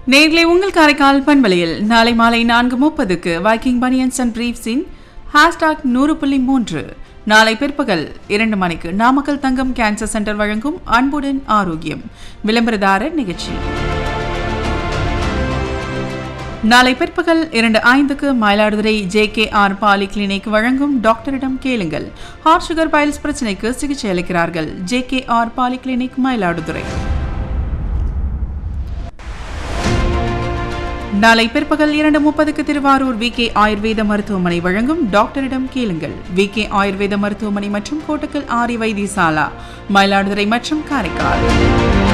நேர்களை உங்கள் காரைக்கால் பண்பலையில் நாளை மாலை நான்கு முப்பதுக்கு வைக்கிங் பனியன்ஸ் அண்ட் பிரீஃப்ஸின் ஹேஷ்டாக் நூறு புள்ளி மூன்று நாளை பிற்பகல் இரண்டு மணிக்கு நாமக்கல் தங்கம் கேன்சர் சென்டர் வழங்கும் அன்புடன் ஆரோக்கியம் விளம்பரதாரர் நிகழ்ச்சி நாளை பிற்பகல் இரண்டு ஐந்துக்கு Mayiladuthurai J K R poly clinic வழங்கும் டாக்டரிடம் கேளுங்கள் ஹார்ட் சுகர் பைல்ஸ் பிரச்சனைக்கு சிகிச்சை அளிக்கிறார்கள் J K R poly clinic Mayiladuthurai நாளை பிற்பகல் இரண்டு முப்பதுக்கு திருவாரூர் வி கே ஆயுர்வேத மருத்துவமனை வழங்கும் டாக்டரிடம் கேளுங்கள் வி கே ஆயுர்வேத மருத்துவமனை மற்றும் கோட்டக்கல் ஆரி வைத்தியசாலா மயிலாடுதுறை மற்றும் காரைக்கால்